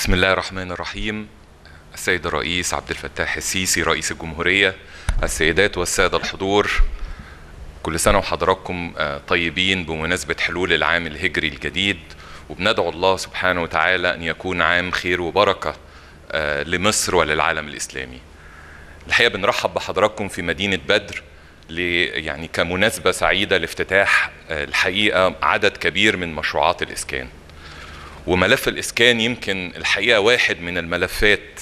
بسم الله الرحمن الرحيم السيد الرئيس عبد الفتاح السيسي رئيس الجمهورية السيدات والسادة الحضور كل سنة وحضراتكم آه، طيبين بمناسبة حلول العام الهجري الجديد وبندعو الله سبحانه وتعالى أن يكون عام خير وبركة آه، لمصر وللعالم الإسلامي الحقيقة بنرحب بحضراتكم في مدينة بدر ل- يعني كمناسبة سعيدة لافتتاح آه، الحقيقة عدد كبير من مشروعات الإسكان وملف الإسكان يمكن الحقيقة واحد من الملفات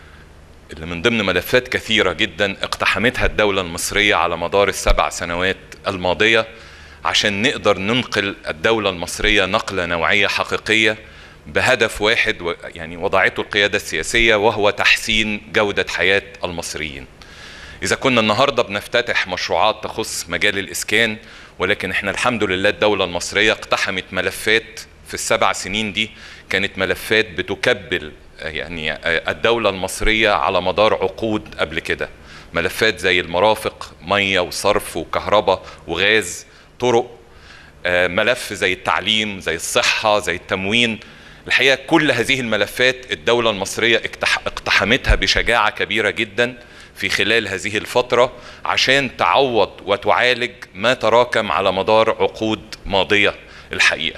اللي من ضمن ملفات كثيرة جدا اقتحمتها الدولة المصرية على مدار السبع سنوات الماضية عشان نقدر ننقل الدولة المصرية نقلة نوعية حقيقية بهدف واحد و- يعني وضعته القيادة السياسية وهو تحسين جودة حياة المصريين إذا كنا النهاردة بنفتتح مشروعات تخص مجال الإسكان ولكن إحنا الحمد لله الدولة المصرية اقتحمت ملفات في السبع سنين دي كانت ملفات بتكبل آه، يعني آه، الدولة المصرية على مدار عقود قبل كده ملفات زي المرافق مية وصرف وكهرباء وغاز طرق آه، ملف زي التعليم زي الصحة زي التموين الحقيقة كل هذه الملفات الدولة المصرية اقتح- اقتحمتها بشجاعة كبيرة جدا في خلال هذه الفترة عشان تعوض وتعالج ما تراكم على مدار عقود ماضية الحقيقة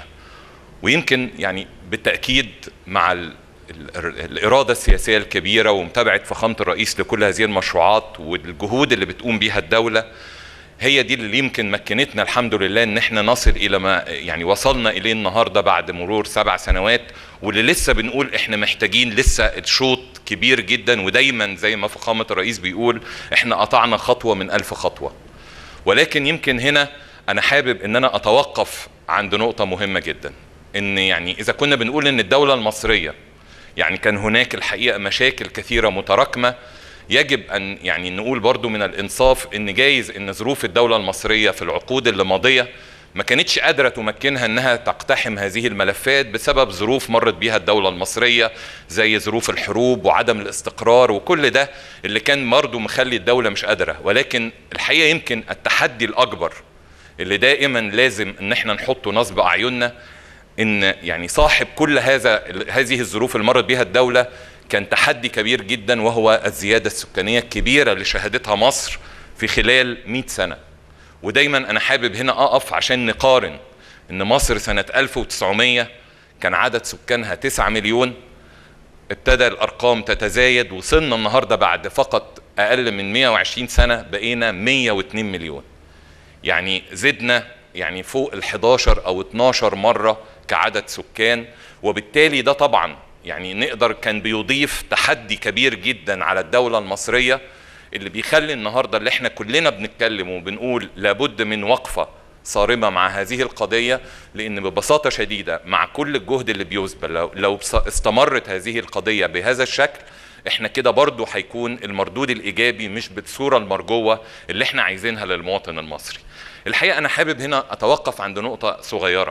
ويمكن يعني بالتأكيد مع ال ال- الإرادة السياسية الكبيرة ومتابعة فخامة الرئيس لكل هذه المشروعات والجهود اللي بتقوم بيها الدولة هي دي اللي يمكن مكنتنا الحمد لله ان احنا نصل الى ما يعني وصلنا اليه النهارده بعد مرور سبع سنوات واللي لسه بنقول احنا محتاجين لسه الشوط كبير جدا ودايما زي ما فخامه الرئيس بيقول احنا قطعنا خطوه من الف خطوه ولكن يمكن هنا انا حابب ان انا اتوقف عند نقطه مهمه جدا ان يعني اذا كنا بنقول ان الدوله المصريه يعني كان هناك الحقيقه مشاكل كثيره متراكمه يجب ان يعني نقول برضو من الانصاف ان جايز ان ظروف الدوله المصريه في العقود اللي ماضيه ما كانتش قادره تمكنها انها تقتحم هذه الملفات بسبب ظروف مرت بيها الدوله المصريه زي ظروف الحروب وعدم الاستقرار وكل ده اللي كان برضو مخلي الدوله مش قادره ولكن الحقيقه يمكن التحدي الاكبر اللي دائما لازم ان احنا نحطه نصب اعيننا ان يعني صاحب كل هذا هذه الظروف اللي مرت بها الدوله كان تحدي كبير جدا وهو الزياده السكانيه الكبيره اللي شهدتها مصر في خلال 100 سنه ودايما انا حابب هنا اقف عشان نقارن ان مصر سنه 1900 كان عدد سكانها 9 مليون ابتدى الارقام تتزايد وصلنا النهارده بعد فقط اقل من 120 سنه بقينا 102 مليون يعني زدنا يعني فوق ال 11 او 12 مره كعدد سكان وبالتالي ده طبعا يعني نقدر كان بيضيف تحدي كبير جدا على الدوله المصريه اللي بيخلي النهارده اللي احنا كلنا بنتكلم وبنقول لابد من وقفه صارمه مع هذه القضيه لان ببساطه شديده مع كل الجهد اللي بيذبل لو, لو بص- استمرت هذه القضيه بهذا الشكل احنا كده برضو هيكون المردود الايجابي مش بالصوره المرجوه اللي احنا عايزينها للمواطن المصري. الحقيقه انا حابب هنا اتوقف عند نقطه صغيره.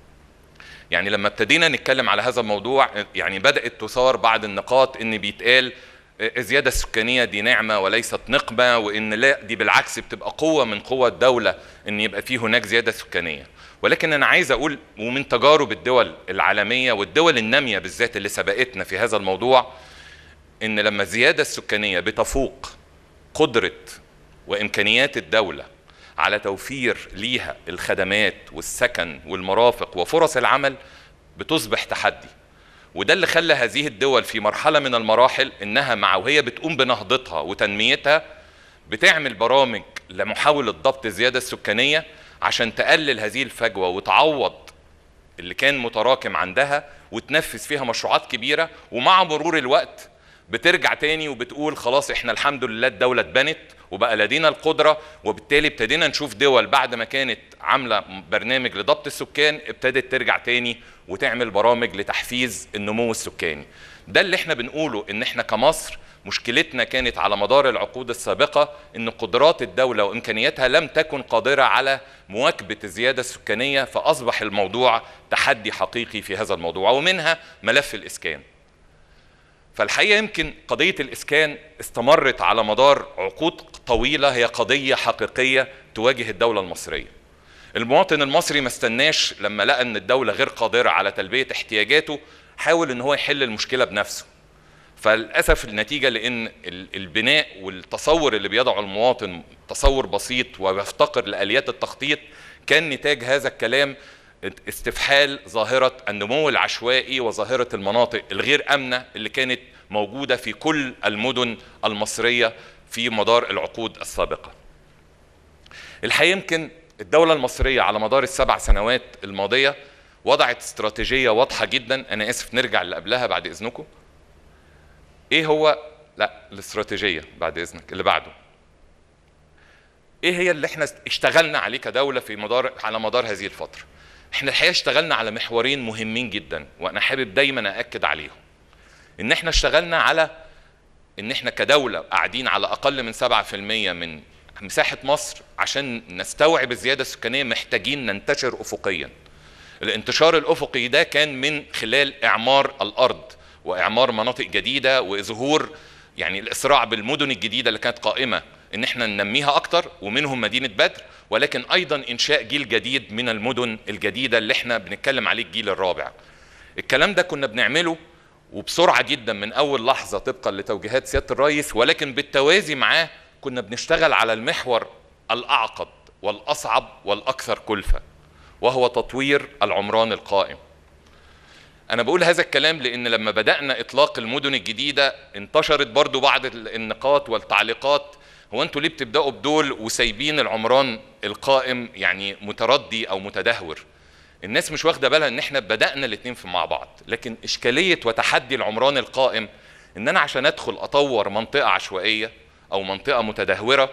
يعني لما ابتدينا نتكلم على هذا الموضوع يعني بدات تثار بعض النقاط ان بيتقال الزياده السكانيه دي نعمه وليست نقمه وان لا دي بالعكس بتبقى قوه من قوى الدوله ان يبقى في هناك زياده سكانيه ولكن انا عايز اقول ومن تجارب الدول العالميه والدول الناميه بالذات اللي سبقتنا في هذا الموضوع ان لما الزياده السكانيه بتفوق قدره وامكانيات الدوله على توفير ليها الخدمات والسكن والمرافق وفرص العمل بتصبح تحدي وده اللي خلى هذه الدول في مرحله من المراحل انها مع وهي بتقوم بنهضتها وتنميتها بتعمل برامج لمحاوله ضبط الزياده السكانيه عشان تقلل هذه الفجوه وتعوض اللي كان متراكم عندها وتنفذ فيها مشروعات كبيره ومع مرور الوقت بترجع تاني وبتقول خلاص احنا الحمد لله الدوله اتبنت وبقى لدينا القدره وبالتالي ابتدينا نشوف دول بعد ما كانت عامله برنامج لضبط السكان ابتدت ترجع تاني وتعمل برامج لتحفيز النمو السكاني ده اللي احنا بنقوله ان احنا كمصر مشكلتنا كانت على مدار العقود السابقه ان قدرات الدوله وامكانياتها لم تكن قادره على مواكبه الزياده السكانيه فاصبح الموضوع تحدي حقيقي في هذا الموضوع ومنها ملف الاسكان فالحقيقه يمكن قضيه الاسكان استمرت على مدار عقود طويله هي قضيه حقيقيه تواجه الدوله المصريه. المواطن المصري ما استناش لما لقى ان الدوله غير قادره على تلبيه احتياجاته حاول ان هو يحل المشكله بنفسه فللاسف النتيجه لان البناء والتصور اللي بيضعه المواطن تصور بسيط ويفتقر لاليات التخطيط كان نتاج هذا الكلام استفحال ظاهره النمو العشوائي وظاهره المناطق الغير امنه اللي كانت موجوده في كل المدن المصريه في مدار العقود السابقه. الحقيقه يمكن الدوله المصريه على مدار السبع سنوات الماضيه وضعت استراتيجيه واضحه جدا انا اسف نرجع اللي قبلها بعد اذنكم ايه هو لا الاستراتيجيه بعد اذنك اللي بعده ايه هي اللي احنا اشتغلنا عليه كدوله في مدار على مدار هذه الفتره احنا الحقيقه اشتغلنا على محورين مهمين جدا وانا حابب دايما ااكد عليهم ان احنا اشتغلنا على ان احنا كدوله قاعدين على اقل من 7% من مساحه مصر عشان نستوعب الزياده السكانيه محتاجين ننتشر افقيا الانتشار الافقي ده كان من خلال اعمار الارض واعمار مناطق جديده وظهور يعني الاسراع بالمدن الجديده اللي كانت قائمه ان احنا ننميها اكتر ومنهم مدينه بدر ولكن ايضا انشاء جيل جديد من المدن الجديده اللي احنا بنتكلم عليه الجيل الرابع الكلام ده كنا بنعمله وبسرعه جدا من اول لحظه طبقا لتوجيهات سياده الرئيس ولكن بالتوازي معاه كنا بنشتغل على المحور الاعقد والاصعب والاكثر كلفه وهو تطوير العمران القائم انا بقول هذا الكلام لان لما بدانا اطلاق المدن الجديده انتشرت برضو بعض النقاط والتعليقات هو انتوا ليه بتبداوا بدول وسايبين العمران القائم يعني متردي او متدهور الناس مش واخده بالها ان احنا بدانا الاثنين مع بعض لكن اشكاليه وتحدي العمران القائم ان انا عشان ادخل اطور منطقه عشوائيه او منطقه متدهوره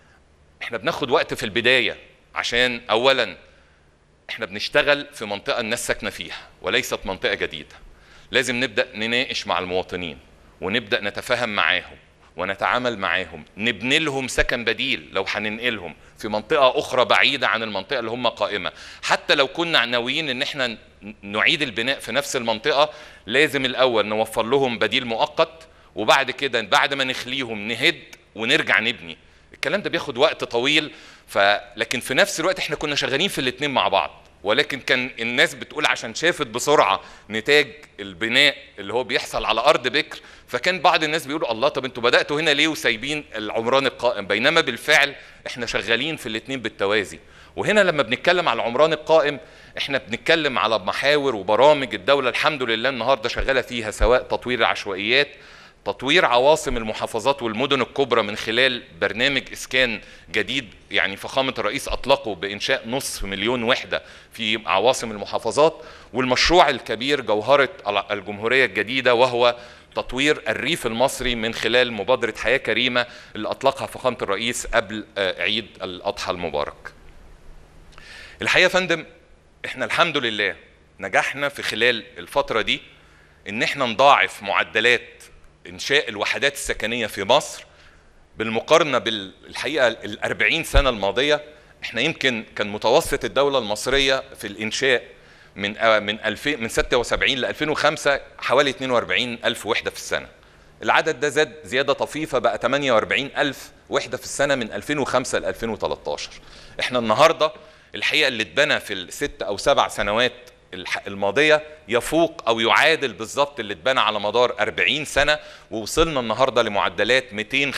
احنا بناخد وقت في البدايه عشان اولا احنا بنشتغل في منطقه الناس ساكنه فيها وليست منطقه جديده لازم نبدا نناقش مع المواطنين ونبدا نتفاهم معاهم ونتعامل معاهم نبني لهم سكن بديل لو هننقلهم في منطقة أخرى بعيدة عن المنطقة اللي هم قائمة حتى لو كنا ناويين إن احنا نعيد البناء في نفس المنطقة لازم الأول نوفر لهم بديل مؤقت وبعد كده بعد ما نخليهم نهد ونرجع نبني الكلام ده بياخد وقت طويل ف... لكن في نفس الوقت احنا كنا شغالين في الاثنين مع بعض ولكن كان الناس بتقول عشان شافت بسرعه نتاج البناء اللي هو بيحصل على ارض بكر فكان بعض الناس بيقولوا الله طب انتوا بداتوا هنا ليه وسايبين العمران القائم بينما بالفعل احنا شغالين في الاثنين بالتوازي وهنا لما بنتكلم على العمران القائم احنا بنتكلم على محاور وبرامج الدوله الحمد لله النهارده شغاله فيها سواء تطوير العشوائيات تطوير عواصم المحافظات والمدن الكبرى من خلال برنامج اسكان جديد يعني فخامه الرئيس اطلقه بانشاء نصف مليون وحده في عواصم المحافظات والمشروع الكبير جوهره الجمهوريه الجديده وهو تطوير الريف المصري من خلال مبادره حياه كريمه اللي اطلقها فخامه الرئيس قبل عيد الاضحى المبارك. الحقيقه يا فندم احنا الحمد لله نجحنا في خلال الفتره دي ان احنا نضاعف معدلات انشاء الوحدات السكنيه في مصر بالمقارنه بالحقيقه ال 40 سنه الماضيه احنا يمكن كان متوسط الدوله المصريه في الانشاء من من 2000 من 76 ل 2005 حوالي 42 الف وحده في السنه العدد ده زاد زياده طفيفه بقى 48 الف وحده في السنه من 2005 ل 2013 احنا النهارده الحقيقه اللي اتبنى في الست او سبع سنوات الماضية يفوق أو يعادل بالظبط اللي اتبنى على مدار 40 سنة ووصلنا النهاردة لمعدلات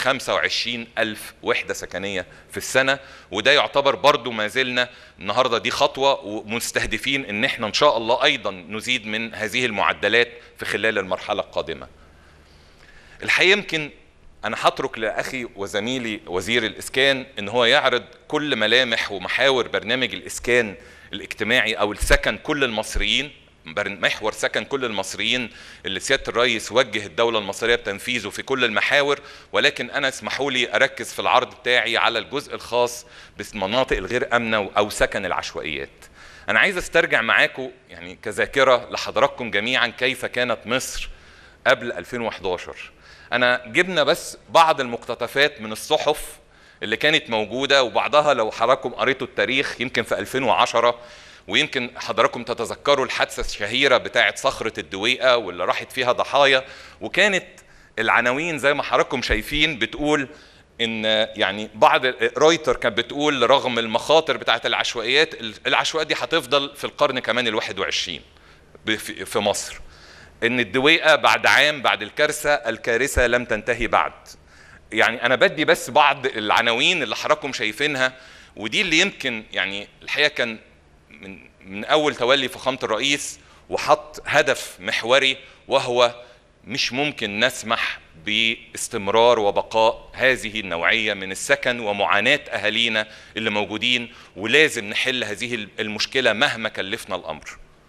225 ألف وحدة سكنية في السنة وده يعتبر برضو ما زلنا النهاردة دي خطوة ومستهدفين إن احنا إن شاء الله أيضا نزيد من هذه المعدلات في خلال المرحلة القادمة الحقيقة يمكن أنا هترك لأخي وزميلي وزير الإسكان إن هو يعرض كل ملامح ومحاور برنامج الإسكان الاجتماعي او السكن كل المصريين محور سكن كل المصريين اللي سياده الرئيس وجه الدوله المصريه بتنفيذه في كل المحاور ولكن انا اسمحوا لي اركز في العرض بتاعي على الجزء الخاص بالمناطق الغير امنه او سكن العشوائيات. انا عايز استرجع معاكم يعني كذاكره لحضراتكم جميعا كيف كانت مصر قبل 2011. انا جبنا بس بعض المقتطفات من الصحف اللي كانت موجودة وبعضها لو حضراتكم قريتوا التاريخ يمكن في 2010 ويمكن حضراتكم تتذكروا الحادثة الشهيرة بتاعة صخرة الدويقة واللي راحت فيها ضحايا وكانت العناوين زي ما حضراتكم شايفين بتقول ان يعني بعض رويتر كانت بتقول رغم المخاطر بتاعه العشوائيات العشوائيات دي هتفضل في القرن كمان ال 21 في مصر ان الدويقه بعد عام بعد الكارثه الكارثه لم تنتهي بعد يعني انا بدي بس بعض العناوين اللي حضراتكم شايفينها ودي اللي يمكن يعني الحقيقه كان من من اول تولي فخامه الرئيس وحط هدف محوري وهو مش ممكن نسمح باستمرار وبقاء هذه النوعيه من السكن ومعاناه اهالينا اللي موجودين ولازم نحل هذه المشكله مهما كلفنا الامر.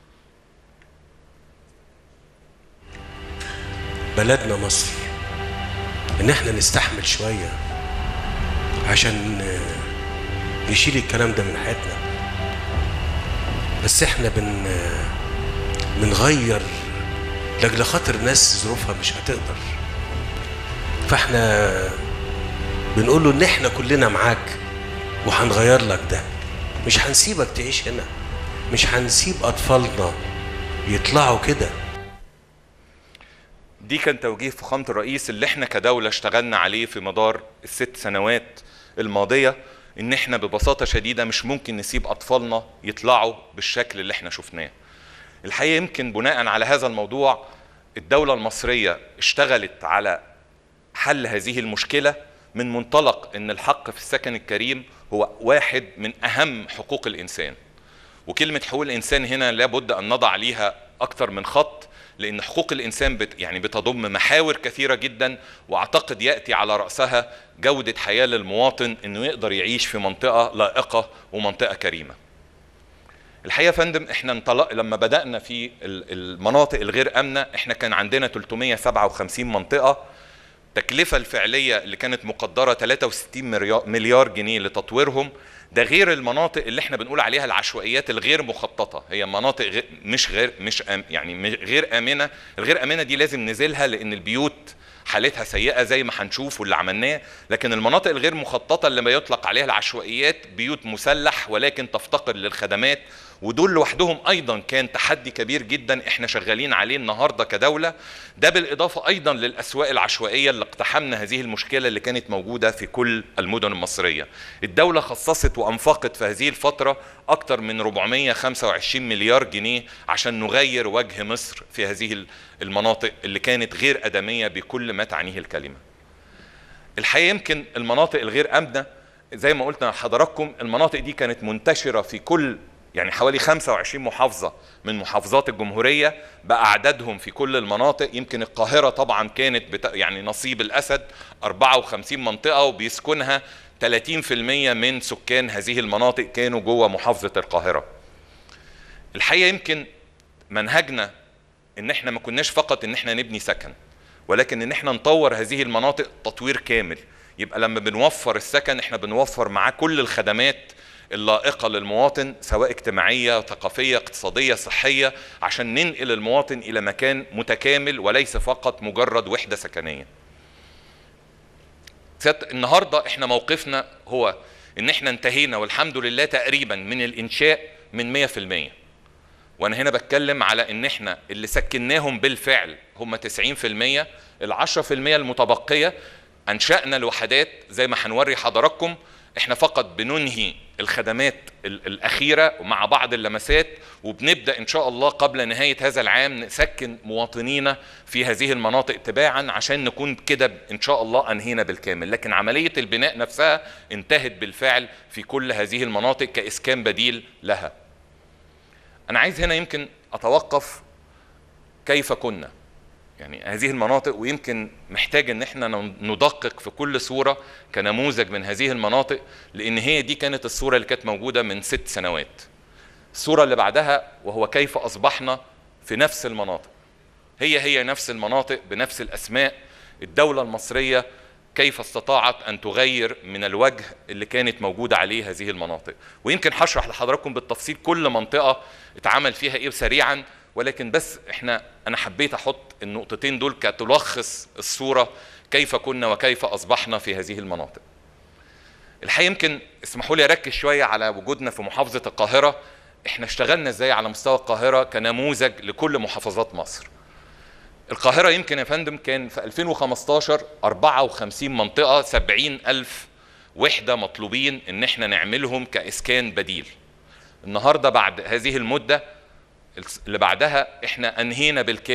بلدنا مصر ان احنا نستحمل شويه عشان نشيل الكلام ده من حياتنا بس احنا بن بنغير لاجل خاطر ناس ظروفها مش هتقدر فاحنا بنقول له ان احنا كلنا معاك وهنغير لك ده مش هنسيبك تعيش هنا مش هنسيب اطفالنا يطلعوا كده دي كان توجيه فخامة الرئيس اللي احنا كدولة اشتغلنا عليه في مدار الست سنوات الماضية ان احنا ببساطة شديدة مش ممكن نسيب اطفالنا يطلعوا بالشكل اللي احنا شفناه الحقيقة يمكن بناء على هذا الموضوع الدولة المصرية اشتغلت على حل هذه المشكلة من منطلق ان الحق في السكن الكريم هو واحد من اهم حقوق الانسان وكلمة حقوق الانسان هنا لابد ان نضع عليها اكثر من خط لان حقوق الانسان بت يعني بتضم محاور كثيره جدا واعتقد ياتي على راسها جوده حياه للمواطن انه يقدر يعيش في منطقه لائقه ومنطقه كريمه. الحقيقه يا فندم احنا انطلق لما بدانا في المناطق الغير امنه احنا كان عندنا 357 منطقه التكلفه الفعليه اللي كانت مقدره 63 مليار جنيه لتطويرهم ده غير المناطق اللي احنا بنقول عليها العشوائيات الغير مخططه هي مناطق غير مش غير مش أم يعني غير امنه الغير امنه دي لازم نزلها لان البيوت حالتها سيئه زي ما هنشوف واللي عملناه لكن المناطق الغير مخططه اللي ما يطلق عليها العشوائيات بيوت مسلح ولكن تفتقر للخدمات ودول لوحدهم ايضا كان تحدي كبير جدا احنا شغالين عليه النهارده كدوله ده بالاضافه ايضا للاسواق العشوائيه اللي اقتحمنا هذه المشكله اللي كانت موجوده في كل المدن المصريه الدوله خصصت وانفقت في هذه الفتره اكثر من 425 مليار جنيه عشان نغير وجه مصر في هذه المناطق اللي كانت غير ادميه بكل ما تعنيه الكلمه الحقيقه يمكن المناطق الغير امنه زي ما قلت لحضراتكم المناطق دي كانت منتشره في كل يعني حوالي 25 محافظة من محافظات الجمهورية بأعدادهم في كل المناطق يمكن القاهرة طبعا كانت بتا يعني نصيب الأسد 54 منطقة وبيسكنها 30% من سكان هذه المناطق كانوا جوه محافظة القاهرة الحقيقة يمكن منهجنا ان احنا ما كناش فقط ان احنا نبني سكن ولكن ان احنا نطور هذه المناطق تطوير كامل يبقى لما بنوفر السكن احنا بنوفر معاه كل الخدمات اللائقة للمواطن سواء اجتماعية ثقافية اقتصادية صحية عشان ننقل المواطن إلى مكان متكامل وليس فقط مجرد وحدة سكنية النهاردة احنا موقفنا هو ان احنا انتهينا والحمد لله تقريبا من الانشاء من 100% وانا هنا بتكلم على ان احنا اللي سكناهم بالفعل هم 90% ال 10% المتبقية انشأنا الوحدات زي ما هنوري حضراتكم احنا فقط بننهي الخدمات الأخيرة ومع بعض اللمسات وبنبدأ إن شاء الله قبل نهاية هذا العام نسكن مواطنينا في هذه المناطق تباعا عشان نكون كده إن شاء الله أنهينا بالكامل لكن عملية البناء نفسها انتهت بالفعل في كل هذه المناطق كإسكان بديل لها أنا عايز هنا يمكن أتوقف كيف كنا يعني هذه المناطق ويمكن محتاج ان احنا ندقق في كل صوره كنموذج من هذه المناطق لان هي دي كانت الصوره اللي كانت موجوده من ست سنوات. الصوره اللي بعدها وهو كيف اصبحنا في نفس المناطق. هي هي نفس المناطق بنفس الاسماء الدوله المصريه كيف استطاعت ان تغير من الوجه اللي كانت موجوده عليه هذه المناطق ويمكن هشرح لحضراتكم بالتفصيل كل منطقه اتعمل فيها ايه سريعا ولكن بس احنا انا حبيت احط النقطتين دول كتلخص الصوره كيف كنا وكيف اصبحنا في هذه المناطق. الحقيقه يمكن اسمحوا لي اركز شويه على وجودنا في محافظه القاهره احنا اشتغلنا ازاي على مستوى القاهره كنموذج لكل محافظات مصر. القاهره يمكن يا فندم كان في 2015 54 منطقه 70 الف وحده مطلوبين ان احنا نعملهم كاسكان بديل. النهارده بعد هذه المده اللي بعدها احنا انهينا بالكامل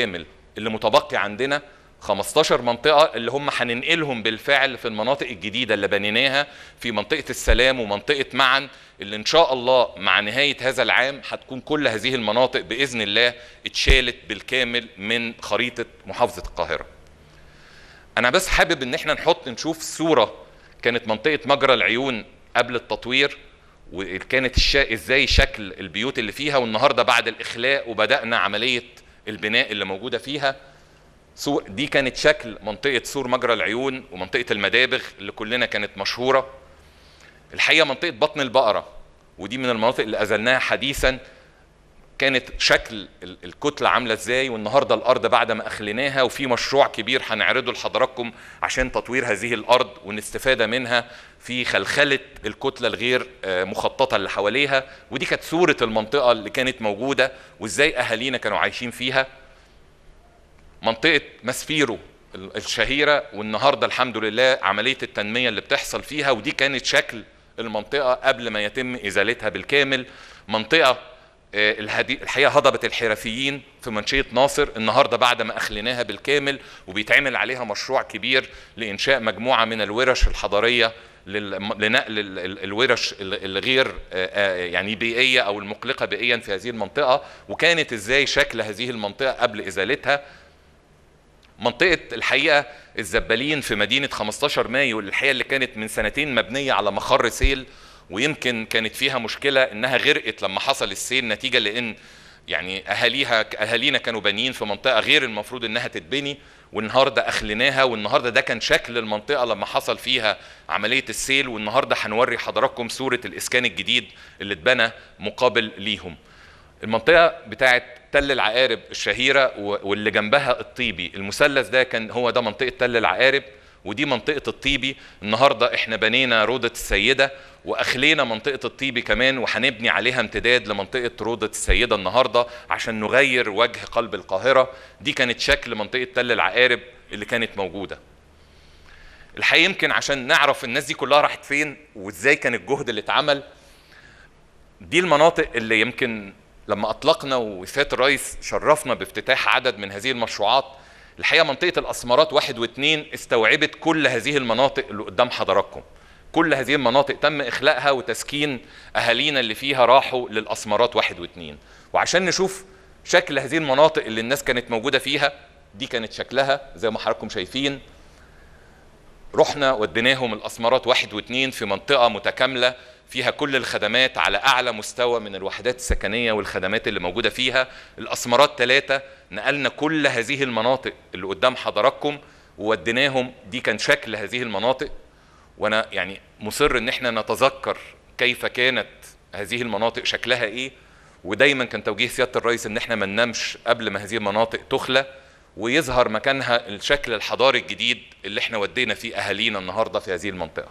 اللي متبقي عندنا 15 منطقة اللي هم هننقلهم بالفعل في المناطق الجديدة اللي بنيناها في منطقة السلام ومنطقة معا اللي إن شاء الله مع نهاية هذا العام هتكون كل هذه المناطق بإذن الله اتشالت بالكامل من خريطة محافظة القاهرة. أنا بس حابب إن احنا نحط نشوف صورة كانت منطقة مجرى العيون قبل التطوير وكانت الشا... ازاي شكل البيوت اللي فيها والنهارده بعد الاخلاء وبدانا عمليه البناء اللي موجوده فيها سو... دي كانت شكل منطقه سور مجرى العيون ومنطقه المدابغ اللي كلنا كانت مشهوره الحقيقه منطقه بطن البقره ودي من المناطق اللي ازلناها حديثا كانت شكل ال- الكتله عامله ازاي والنهارده الارض بعد ما اخليناها وفي مشروع كبير هنعرضه لحضراتكم عشان تطوير هذه الارض والاستفاده منها في خلخله الكتله الغير آه، مخططه اللي حواليها ودي كانت صوره المنطقه اللي كانت موجوده وازاي اهالينا كانوا عايشين فيها منطقه مسفيرو ال- الشهيره والنهارده الحمد لله عمليه التنميه اللي بتحصل فيها ودي كانت شكل المنطقه قبل ما يتم ازالتها بالكامل منطقه آه، الهدي... الحقيقه هضبه الحرفيين في منشيه ناصر النهارده بعد ما اخليناها بالكامل وبيتعمل عليها مشروع كبير لانشاء مجموعه من الورش الحضاريه لل... لنقل ال- ال- الورش ال- الغير آه، آه، يعني بيئيه او المقلقه بيئيا في هذه المنطقه وكانت ازاي شكل هذه المنطقه قبل ازالتها منطقة الحقيقة الزبالين في مدينة 15 مايو الحقيقة اللي كانت من سنتين مبنية على مخر سيل ويمكن كانت فيها مشكلة انها غرقت لما حصل السيل نتيجة لان يعني اهاليها اهالينا كانوا بانيين في منطقة غير المفروض انها تتبني والنهارده اخليناها والنهارده ده كان شكل المنطقة لما حصل فيها عملية السيل والنهارده هنوري حضراتكم صورة الاسكان الجديد اللي اتبنى مقابل ليهم. المنطقة بتاعت تل العقارب الشهيرة و- واللي جنبها الطيبي المثلث ده كان هو ده منطقة تل العقارب ودي منطقة الطيبي النهاردة احنا بنينا روضة السيدة واخلينا منطقة الطيبي كمان وهنبني عليها امتداد لمنطقة روضة السيدة النهاردة عشان نغير وجه قلب القاهرة دي كانت شكل منطقة تل العقارب اللي كانت موجودة الحقيقة يمكن عشان نعرف الناس دي كلها راحت فين وازاي كان الجهد اللي اتعمل دي المناطق اللي يمكن لما اطلقنا وفات الرئيس شرفنا بافتتاح عدد من هذه المشروعات الحقيقه منطقه الاسمرات واحد واثنين استوعبت كل هذه المناطق اللي قدام حضراتكم كل هذه المناطق تم اخلاءها وتسكين اهالينا اللي فيها راحوا للاسمرات واحد واثنين وعشان نشوف شكل هذه المناطق اللي الناس كانت موجوده فيها دي كانت شكلها زي ما حضراتكم شايفين رحنا وديناهم الاسمرات واحد واثنين في منطقه متكامله فيها كل الخدمات على اعلى مستوى من الوحدات السكنيه والخدمات اللي موجوده فيها الاسمرات ثلاثه نقلنا كل هذه المناطق اللي قدام حضراتكم ووديناهم دي كان شكل هذه المناطق وانا يعني مصر ان احنا نتذكر كيف كانت هذه المناطق شكلها ايه ودايما كان توجيه سياده الرئيس ان احنا ما ننامش قبل ما هذه المناطق تخلى ويظهر مكانها الشكل الحضاري الجديد اللي احنا ودينا فيه اهالينا النهارده في هذه المنطقه.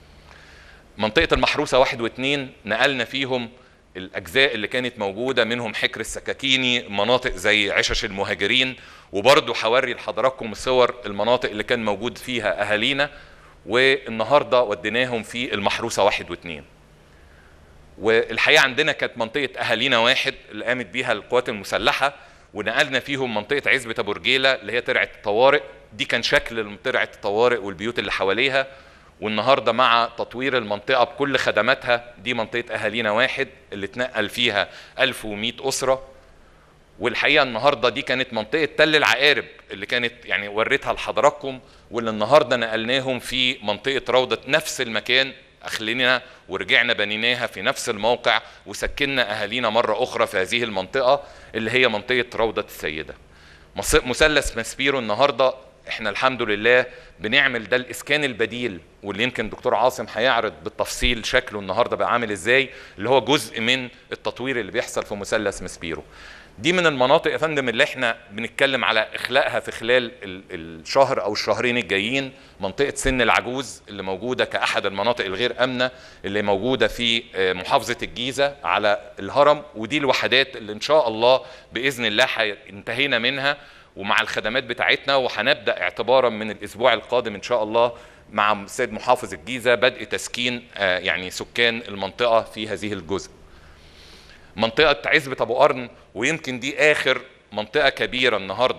منطقه المحروسه واحد واثنين نقلنا فيهم الاجزاء اللي كانت موجوده منهم حكر السكاكيني مناطق زي عشش المهاجرين وبرضه هوري لحضراتكم صور المناطق اللي كان موجود فيها اهالينا والنهارده وديناهم في المحروسه واحد واثنين. والحقيقه عندنا كانت منطقه اهالينا واحد اللي قامت بيها القوات المسلحه ونقلنا فيهم منطقه عزبه ابو رجيله اللي هي ترعه الطوارئ دي كان شكل ترعه الطوارئ والبيوت اللي حواليها والنهارده مع تطوير المنطقه بكل خدماتها دي منطقه اهالينا واحد اللي اتنقل فيها 1100 اسره والحقيقه النهارده دي كانت منطقه تل العقارب اللي كانت يعني وريتها لحضراتكم واللي النهارده نقلناهم في منطقه روضه نفس المكان اخلينا ورجعنا بنيناها في نفس الموقع وسكننا اهالينا مره اخرى في هذه المنطقه اللي هي منطقه روضه السيده. مص- مثلث ماسبيرو النهارده احنا الحمد لله بنعمل ده الاسكان البديل واللي يمكن دكتور عاصم هيعرض بالتفصيل شكله النهارده بقى عامل ازاي اللي هو جزء من التطوير اللي بيحصل في مثلث ماسبيرو. دي من المناطق يا فندم اللي احنا بنتكلم على اخلاقها في خلال ال- الشهر او الشهرين الجايين منطقه سن العجوز اللي موجوده كاحد المناطق الغير امنه اللي موجوده في آه، محافظه الجيزه على الهرم ودي الوحدات اللي ان شاء الله باذن الله حي- انتهينا منها ومع الخدمات بتاعتنا وهنبدا اعتبارا من الاسبوع القادم ان شاء الله مع السيد محافظ الجيزه بدء تسكين آه، يعني سكان المنطقه في هذه الجزء. منطقه عزبه ابو قرن ويمكن دي اخر منطقه كبيره النهارده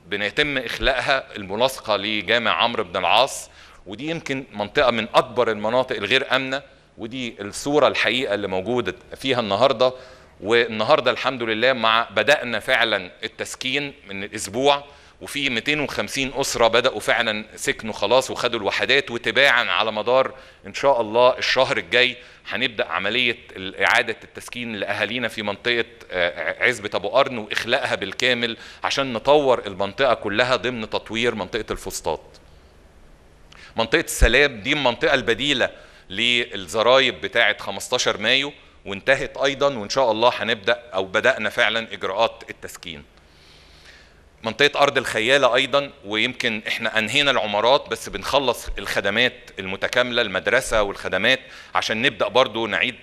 بنتم اخلاءها الملاصقه لجامع عمرو بن العاص ودي يمكن منطقه من اكبر المناطق الغير امنه ودي الصوره الحقيقه اللي موجوده فيها النهارده والنهارده الحمد لله مع بدانا فعلا التسكين من الاسبوع وفي 250 اسره بداوا فعلا سكنوا خلاص وخدوا الوحدات وتباعا على مدار ان شاء الله الشهر الجاي هنبدا عمليه اعاده التسكين لاهالينا في منطقه عزبه ابو قرن واخلاءها بالكامل عشان نطور المنطقه كلها ضمن تطوير منطقه الفسطاط. منطقه السلام دي المنطقه البديله للزرايب بتاعه 15 مايو وانتهت ايضا وان شاء الله هنبدا او بدانا فعلا اجراءات التسكين. منطقة أرض الخيالة أيضا ويمكن إحنا أنهينا العمارات بس بنخلص الخدمات المتكاملة المدرسة والخدمات عشان نبدأ برضو نعيد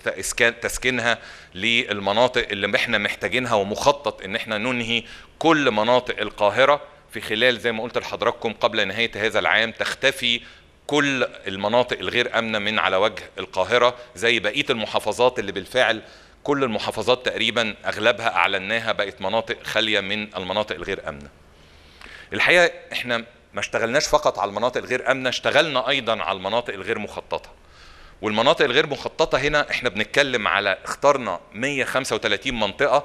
تسكينها للمناطق اللي إحنا محتاجينها ومخطط إن إحنا ننهي كل مناطق القاهرة في خلال زي ما قلت لحضراتكم قبل نهاية هذا العام تختفي كل المناطق الغير امنه من على وجه القاهره زي بقيه المحافظات اللي بالفعل كل المحافظات تقريبا اغلبها اعلناها بقت مناطق خاليه من المناطق الغير امنه. الحقيقه احنا ما اشتغلناش فقط على المناطق الغير امنه اشتغلنا ايضا على المناطق الغير مخططه. والمناطق الغير مخططه هنا احنا بنتكلم على اخترنا 135 منطقه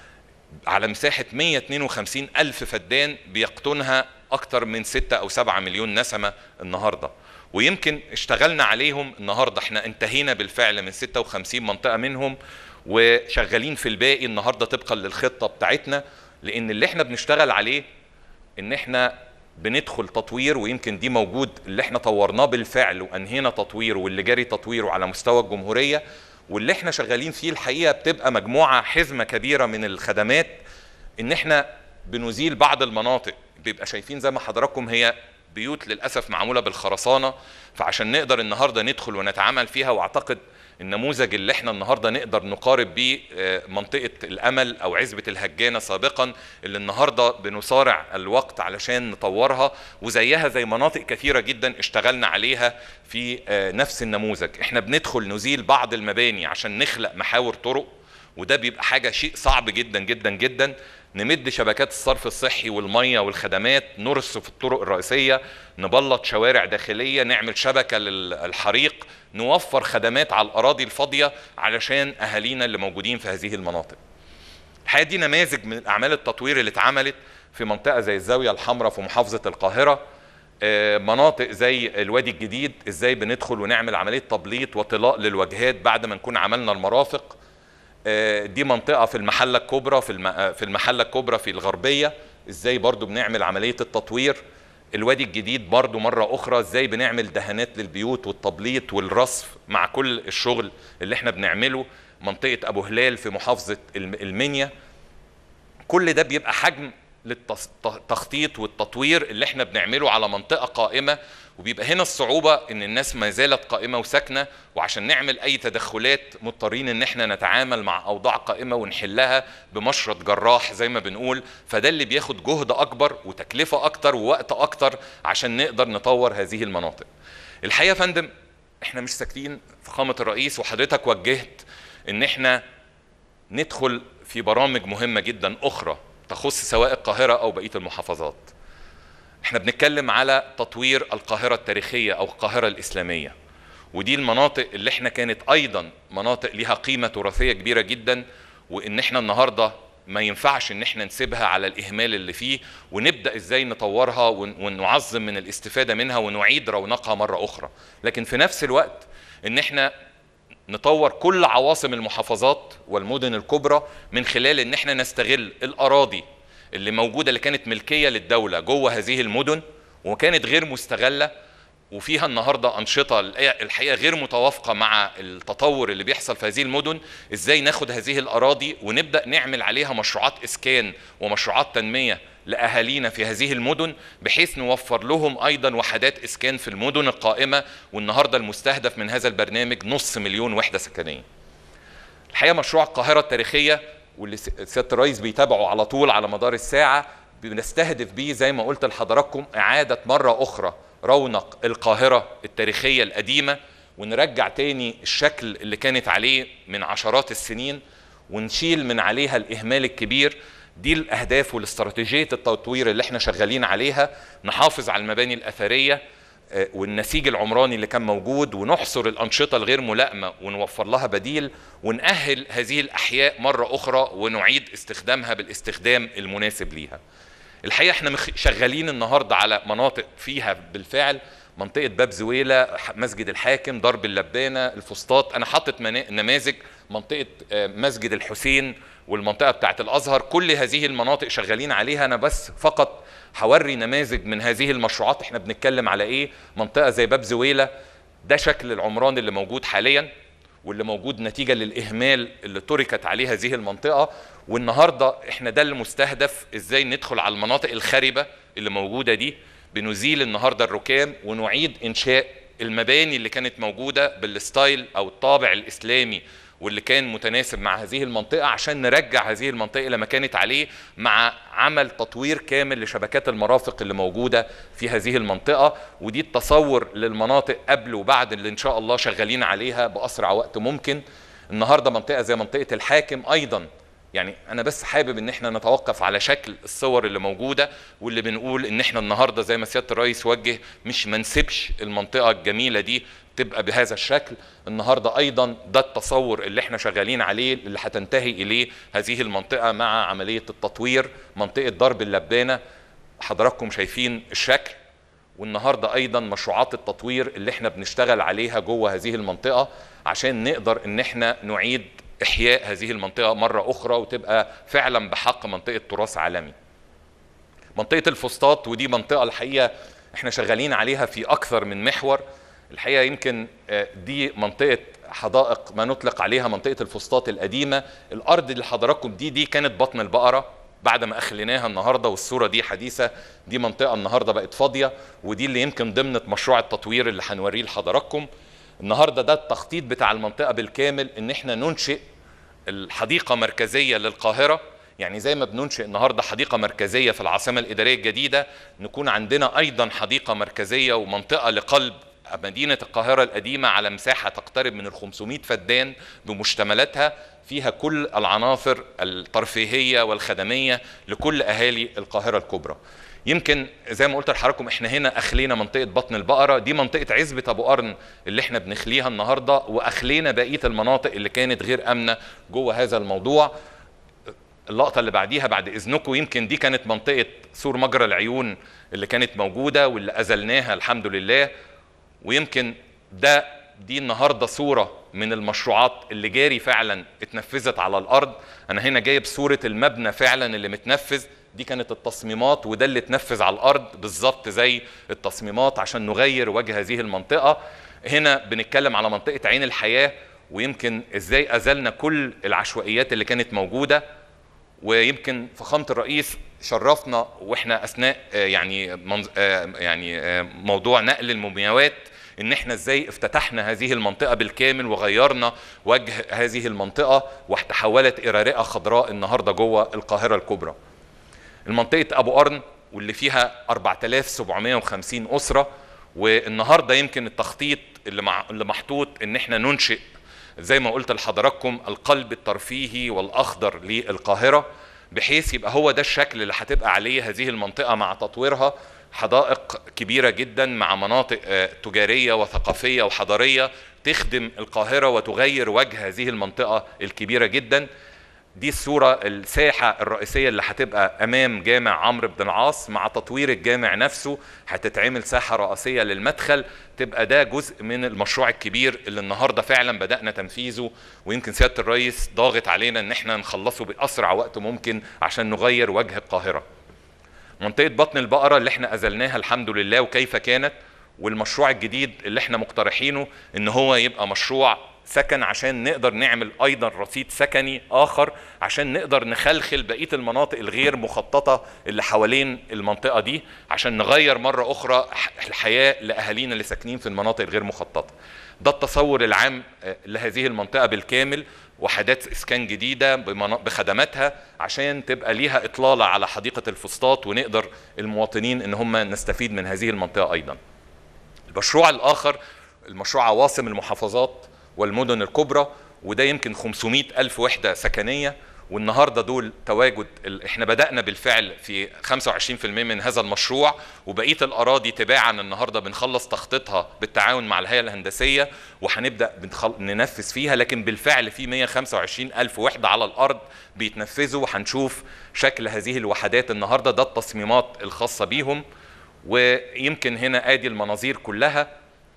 على مساحه 152 الف فدان بيقطنها اكثر من 6 او 7 مليون نسمه النهارده. ويمكن اشتغلنا عليهم النهارده احنا انتهينا بالفعل من 56 منطقه منهم وشغالين في الباقي النهارده طبقا للخطه بتاعتنا لان اللي احنا بنشتغل عليه ان احنا بندخل تطوير ويمكن دي موجود اللي احنا طورناه بالفعل وانهينا تطويره واللي جاري تطويره على مستوى الجمهوريه واللي احنا شغالين فيه الحقيقه بتبقى مجموعه حزمه كبيره من الخدمات ان احنا بنزيل بعض المناطق بيبقى شايفين زي ما حضراتكم هي بيوت للاسف معموله بالخرسانه فعشان نقدر النهارده ندخل ونتعامل فيها واعتقد النموذج اللي احنا النهارده نقدر نقارب بيه منطقه الامل او عزبه الهجانه سابقا اللي النهارده بنصارع الوقت علشان نطورها وزيها زي مناطق كثيره جدا اشتغلنا عليها في نفس النموذج احنا بندخل نزيل بعض المباني عشان نخلق محاور طرق وده بيبقى حاجه شيء صعب جدا جدا جدا نمد شبكات الصرف الصحي والميه والخدمات نرصف الطرق الرئيسيه نبلط شوارع داخليه نعمل شبكه للحريق نوفر خدمات على الاراضي الفاضيه علشان اهالينا اللي موجودين في هذه المناطق الحقيقه دي نماذج من اعمال التطوير اللي اتعملت في منطقه زي الزاويه الحمراء في محافظه القاهره مناطق زي الوادي الجديد ازاي بندخل ونعمل عمليه تبليط وطلاء للواجهات بعد ما نكون عملنا المرافق دي منطقه في المحله الكبرى في في المحله الكبرى في الغربيه ازاي برضو بنعمل عمليه التطوير الوادي الجديد برضو مرة أخرى ازاي بنعمل دهانات للبيوت والتبليط والرصف مع كل الشغل اللي احنا بنعمله منطقة أبو هلال في محافظة المنيا كل ده بيبقى حجم للتخطيط والتطوير اللي احنا بنعمله على منطقة قائمة وبيبقى هنا الصعوبة ان الناس ما زالت قائمة وساكنة وعشان نعمل اي تدخلات مضطرين ان احنا نتعامل مع اوضاع قائمة ونحلها بمشرط جراح زي ما بنقول فده اللي بياخد جهد اكبر وتكلفة اكتر ووقت اكتر عشان نقدر نطور هذه المناطق الحقيقة يا فندم احنا مش ساكتين فخامة الرئيس وحضرتك وجهت ان احنا ندخل في برامج مهمة جدا اخرى تخص سواء القاهرة او بقية المحافظات احنا بنتكلم على تطوير القاهرة التاريخية او القاهرة الاسلامية ودي المناطق اللي احنا كانت ايضا مناطق ليها قيمة تراثية كبيرة جدا وان احنا النهاردة ما ينفعش ان احنا نسيبها على الاهمال اللي فيه ونبدا ازاي نطورها ونعظم من الاستفاده منها ونعيد رونقها مره اخرى لكن في نفس الوقت ان احنا نطور كل عواصم المحافظات والمدن الكبرى من خلال ان احنا نستغل الاراضي اللي موجوده اللي كانت ملكيه للدوله جوه هذه المدن وكانت غير مستغله وفيها النهارده انشطه الحقيقه غير متوافقه مع التطور اللي بيحصل في هذه المدن ازاي ناخد هذه الاراضي ونبدا نعمل عليها مشروعات اسكان ومشروعات تنميه لاهالينا في هذه المدن بحيث نوفر لهم ايضا وحدات اسكان في المدن القائمه والنهارده المستهدف من هذا البرنامج نص مليون وحده سكنيه. الحقيقه مشروع القاهره التاريخيه واللي سياده الرئيس بيتابعه على طول على مدار الساعه بنستهدف بيه زي ما قلت لحضراتكم اعاده مره اخرى رونق القاهره التاريخيه القديمه ونرجع تاني الشكل اللي كانت عليه من عشرات السنين ونشيل من عليها الاهمال الكبير دي الاهداف والاستراتيجيه التطوير اللي احنا شغالين عليها نحافظ على المباني الاثريه آه، والنسيج العمراني اللي كان موجود ونحصر الانشطه الغير ملائمه ونوفر لها بديل ونأهل هذه الاحياء مره اخرى ونعيد استخدامها بالاستخدام المناسب ليها. الحقيقه احنا مخ- شغالين النهارده على مناطق فيها بالفعل منطقه باب زويله ح- مسجد الحاكم درب اللبانه الفسطاط انا حاطط منا- نماذج منطقه آه، مسجد الحسين والمنطقه بتاعه الازهر كل هذه المناطق شغالين عليها انا بس فقط هوري نماذج من هذه المشروعات احنا بنتكلم على ايه منطقه زي باب زويله ده شكل العمران اللي موجود حاليا واللي موجود نتيجه للاهمال اللي تركت عليه هذه المنطقه والنهارده احنا ده اللي مستهدف ازاي ندخل على المناطق الخاربه اللي موجوده دي بنزيل النهارده الركام ونعيد انشاء المباني اللي كانت موجوده بالستايل او الطابع الاسلامي واللي كان متناسب مع هذه المنطقة عشان نرجع هذه المنطقة لما كانت عليه مع عمل تطوير كامل لشبكات المرافق اللي موجودة في هذه المنطقة ودي التصور للمناطق قبل وبعد اللي إن شاء الله شغالين عليها بأسرع وقت ممكن النهاردة منطقة زي منطقة الحاكم أيضا يعني انا بس حابب ان احنا نتوقف على شكل الصور اللي موجوده واللي بنقول ان احنا النهارده زي ما سياده الرئيس وجه مش ما نسيبش المنطقه الجميله دي تبقى بهذا الشكل النهارده ايضا ده التصور اللي احنا شغالين عليه اللي هتنتهي اليه هذه المنطقه مع عمليه التطوير منطقه درب اللبانه حضراتكم شايفين الشكل والنهارده ايضا مشروعات التطوير اللي احنا بنشتغل عليها جوه هذه المنطقه عشان نقدر ان احنا نعيد احياء هذه المنطقه مره اخرى وتبقى فعلا بحق منطقه تراث عالمي. منطقه الفسطاط ودي منطقه الحقيقه احنا شغالين عليها في اكثر من محور الحقيقه يمكن آه، دي منطقه حدائق ما نطلق عليها منطقه الفسطاط القديمه الارض اللي حضراتكم دي دي كانت بطن البقره بعد ما اخليناها النهارده والصوره دي حديثه دي منطقه النهارده بقت فاضيه ودي اللي يمكن ضمن مشروع التطوير اللي هنوريه لحضراتكم النهارده ده التخطيط بتاع المنطقه بالكامل ان احنا ننشئ الحديقه مركزيه للقاهره يعني زي ما بننشئ النهارده حديقه مركزيه في العاصمه الاداريه الجديده نكون عندنا ايضا حديقه مركزيه ومنطقه لقلب مدينه القاهره القديمه على مساحه تقترب من ال 500 فدان بمشتملاتها فيها كل العناصر الترفيهيه والخدميه لكل اهالي القاهره الكبرى. يمكن زي ما قلت لحضراتكم احنا هنا اخلينا منطقه بطن البقره دي منطقه عزبه ابو قرن اللي احنا بنخليها النهارده واخلينا بقيه المناطق اللي كانت غير امنه جوه هذا الموضوع اللقطه اللي بعديها بعد اذنكم يمكن دي كانت منطقه سور مجرى العيون اللي كانت موجوده واللي ازلناها الحمد لله ويمكن ده دي النهارده صوره من المشروعات اللي جاري فعلا اتنفذت على الارض انا هنا جايب صوره المبنى فعلا اللي متنفذ دي كانت التصميمات وده اللي اتنفذ على الارض بالظبط زي التصميمات عشان نغير وجه هذه المنطقه هنا بنتكلم على منطقه عين الحياه ويمكن ازاي ازلنا كل العشوائيات اللي كانت موجوده ويمكن فخامه الرئيس شرفنا واحنا اثناء آه، يعني منظ... آه، يعني آه، موضوع نقل المومياوات ان احنا ازاي افتتحنا هذه المنطقه بالكامل وغيرنا وجه هذه المنطقه وتحولت الى رئه خضراء النهارده جوه القاهره الكبرى. المنطقه ابو قرن واللي فيها 4750 اسره والنهارده يمكن التخطيط اللي مع... اللي محطوط ان احنا ننشئ زي ما قلت لحضراتكم القلب الترفيهي والاخضر للقاهره بحيث يبقى هو ده الشكل اللي هتبقى عليه هذه المنطقه مع تطويرها حدائق كبيره جدا مع مناطق آه، تجاريه وثقافيه وحضاريه تخدم القاهره وتغير وجه هذه المنطقه الكبيره جدا دي الصورة الساحة الرئيسية اللي هتبقى أمام جامع عمرو بن العاص مع تطوير الجامع نفسه هتتعمل ساحة رئيسية للمدخل تبقى ده جزء من المشروع الكبير اللي النهاردة فعلا بدأنا تنفيذه ويمكن سيادة الرئيس ضاغط علينا إن احنا نخلصه بأسرع وقت ممكن عشان نغير وجه القاهرة منطقة بطن البقرة اللي احنا أزلناها الحمد لله وكيف كانت والمشروع الجديد اللي احنا مقترحينه ان هو يبقى مشروع سكن عشان نقدر نعمل ايضا رصيد سكني اخر عشان نقدر نخلخل بقيه المناطق الغير مخططه اللي حوالين المنطقه دي عشان نغير مره اخرى ح- الحياه لاهالينا اللي ساكنين في المناطق الغير مخططه. ده التصور العام آه، لهذه المنطقه بالكامل وحدات اسكان جديده بمنا- بخدماتها عشان تبقى ليها اطلاله على حديقه الفسطاط ونقدر المواطنين ان هم نستفيد من هذه المنطقه ايضا. المشروع الاخر المشروع عواصم المحافظات والمدن الكبرى وده يمكن 500 ألف وحدة سكنية والنهارده دول تواجد ال- احنا بدانا بالفعل في 25% من هذا المشروع وبقيه الاراضي تباعا النهارده بنخلص تخطيطها بالتعاون مع الهيئه الهندسيه وهنبدا بنخل... ننفذ فيها لكن بالفعل في 125 الف وحده على الارض بيتنفذوا وهنشوف شكل هذه الوحدات النهارده ده التصميمات الخاصه بيهم ويمكن هنا ادي المناظير كلها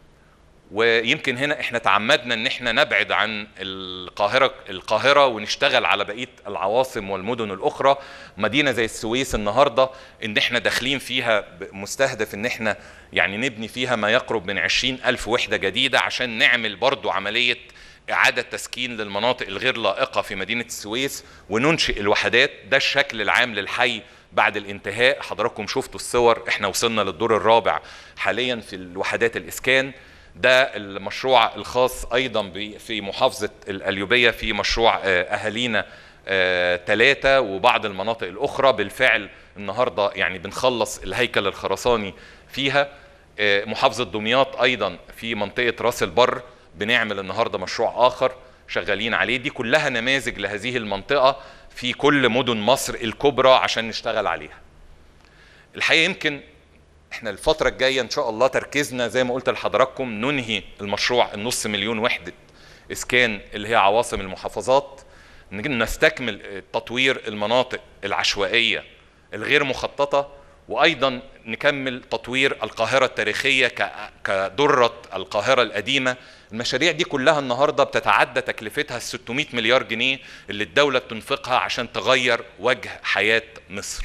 ويمكن هنا احنا تعمدنا ان احنا نبعد عن القاهره القاهره ونشتغل على بقيه العواصم والمدن الاخرى مدينه زي السويس النهارده ان احنا داخلين فيها ب- مستهدف ان احنا يعني نبني فيها ما يقرب من 20 الف وحده جديده عشان نعمل برضو عمليه إعادة تسكين للمناطق الغير لائقة في مدينة السويس وننشئ الوحدات ده الشكل العام للحي بعد الانتهاء حضراتكم شفتوا الصور احنا وصلنا للدور الرابع حاليا في الوحدات الإسكان ده المشروع الخاص أيضا ب- في محافظة القليوبية في مشروع آه، أهالينا ثلاثة وبعض المناطق الأخرى بالفعل النهاردة يعني بنخلص الهيكل الخرساني فيها آه، محافظة دمياط أيضا في منطقة راس البر بنعمل النهاردة مشروع آخر شغالين عليه دي كلها نماذج لهذه المنطقة في كل مدن مصر الكبرى عشان نشتغل عليها الحقيقة يمكن احنا الفترة الجاية ان شاء الله تركيزنا زي ما قلت لحضراتكم ننهي المشروع النص مليون وحدة اسكان اللي هي عواصم المحافظات نج- نستكمل تطوير المناطق العشوائية الغير مخططة وايضا نكمل تطوير القاهرة التاريخية ك- كدرة القاهرة القديمة المشاريع دي كلها النهاردة بتتعدى تكلفتها ال 600 مليار جنيه اللي الدولة بتنفقها عشان تغير وجه حياة مصر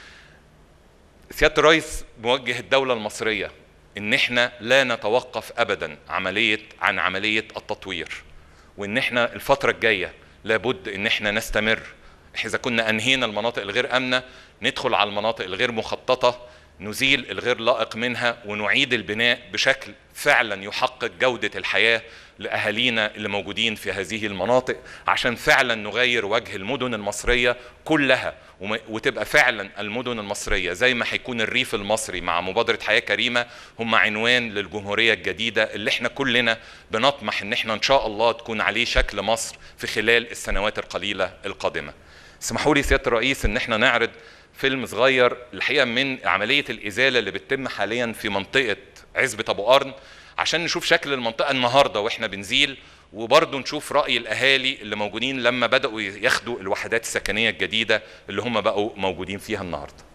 سياده الرئيس موجه الدوله المصريه ان احنا لا نتوقف ابدا عمليه عن عمليه التطوير وان احنا الفتره الجايه لابد ان احنا نستمر اذا كنا انهينا المناطق الغير امنه ندخل على المناطق الغير مخططه نزيل الغير لائق منها ونعيد البناء بشكل فعلا يحقق جوده الحياه لاهالينا اللي موجودين في هذه المناطق عشان فعلا نغير وجه المدن المصريه كلها وم- وتبقى فعلا المدن المصريه زي ما هيكون الريف المصري مع مبادره حياه كريمه هم عنوان للجمهوريه الجديده اللي احنا كلنا بنطمح ان احنا ان شاء الله تكون عليه شكل مصر في خلال السنوات القليله القادمه. اسمحوا لي سياده الرئيس ان احنا نعرض فيلم صغير الحقيقه من عمليه الازاله اللي بتتم حاليا في منطقه عزبه ابو قرن عشان نشوف شكل المنطقه النهارده واحنا بنزيل وبرضه نشوف راي الاهالي اللي موجودين لما بداوا ياخدوا الوحدات السكنيه الجديده اللي هم بقوا موجودين فيها النهارده.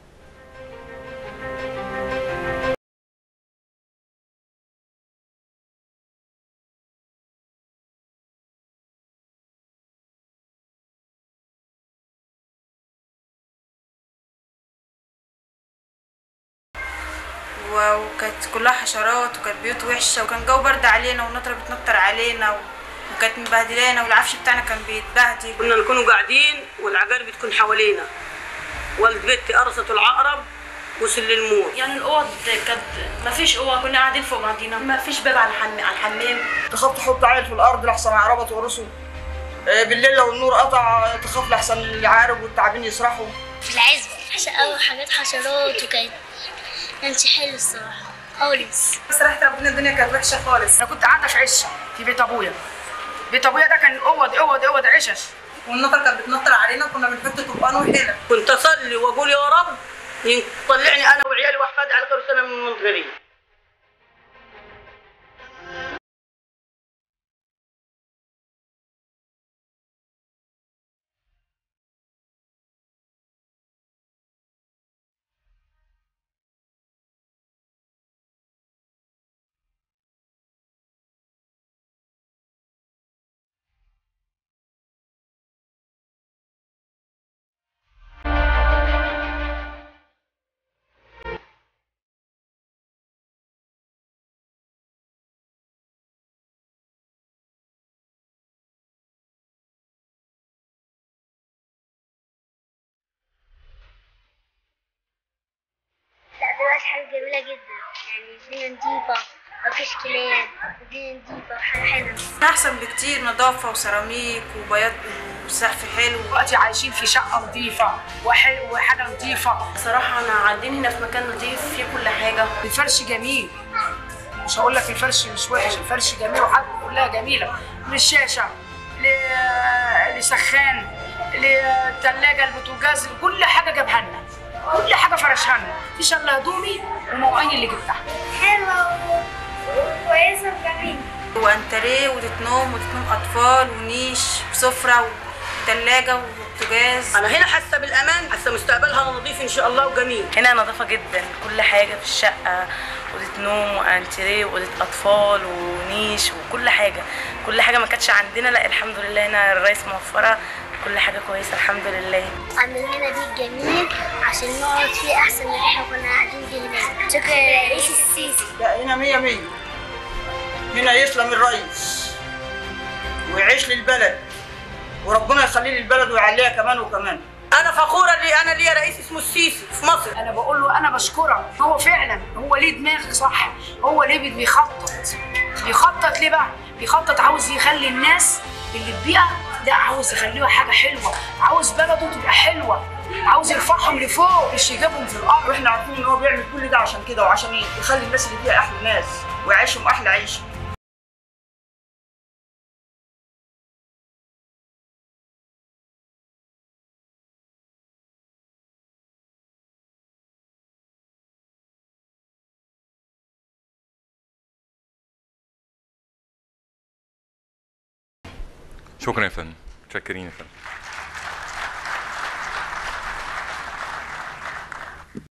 و- وكانت كلها حشرات وكانت بيوت وحشة وكان جو برد علينا والنطرة بتنطر علينا و- وكانت مبهدلانا والعفش بتاعنا كان بيتبهدل كنا نكونوا قاعدين والعقارب بتكون حوالينا والد بنتي قرصت العقرب وصل للموت يعني الاوض كانت ما فيش اوض كنا قاعدين فوق بعضينا ما فيش باب على الحم... على الحمام تخاف تحط عيل في الارض لحسن عربة ورثه آه، بالليل لو النور قطع تخاف لحسن العارب والتعابين يسرحوا في العزبة عشان أول حاجات حشرات وكانت كانش حلو الصراحة خالص صراحة ربنا الدنيا كانت وحشة خالص انا كنت قاعده في عشه في بيت ابويا بيت ابويا ده كان اوض اوض اوض عشش والنطرة كانت بتنطر علينا كنا بنحط طوبان وحيلة كنت اصلي واقول يا رب يطلعني انا وعيالي واحفادي على خير سنه من المنطقه لا دلوقتي حاجة جميلة جدا يعني الدنيا نضيفة مفيش كلاب الدنيا نضيفة وحاجة حلوة أحسن بكتير نظافة وسيراميك وبياض وسقف حلو دلوقتي عايشين في شقه نظيفه وحلو وحاجه نظيفه صراحة انا قاعدين هنا في مكان نظيف فيه كل حاجة الفرش جميل مش هقول لك الفرش مش وحش الفرش جميل وحاجه كلها جميله من الشاشه ل- لسخان الثلاجه البوتاجاز كل حاجه جابها لنا كل حاجه فرشها لنا مفيش الا هدومي ومواعين اللي جبتها حلوة وكويسة وجميلة وانتريه ودة نوم ودة نوم اطفال ونيش وسفرة وثلاجة وبوتاجاز انا هنا حاسه بالامان حاسه مستقبلها نظيف ان شاء الله وجميل هنا نظافة جدا كل حاجة في الشقة أوضة نوم وأنتريه وأوضة أطفال ونيش وكل حاجة كل حاجة ما كانتش عندنا لا الحمد لله هنا الرئيس موفرة كل حاجة كويسة الحمد لله عامل لنا بيت جميل عشان نقعد فيه أحسن من اللي احنا كنا قاعدين فيه هناك شكرا لرئيس السيسي لا هنا مية مية هنا يسلم الرئيس ويعيش للبلد وربنا يخليه للبلد ويعليها كمان وكمان انا فخوره اللي انا ليا رئيس اسمه السيسي في مصر انا بقول له انا بشكرك هو فعلا هو ليه دماغ صح هو ليه بي- بيخطط بيخطط ليه بقى بيخطط عاوز يخلي الناس اللي في بيئه ده عاوز يخليها حاجه حلوه عاوز بلده تبقى حلوه عاوز يرفعهم لفوق مش يجيبهم في الارض واحنا عارفين ان هو بيعمل كل ده عشان كده وعشان يخلي الناس اللي فيها احلى ناس ويعيشهم احلى عيشه شكرا يا فندم متشكرين يا فندم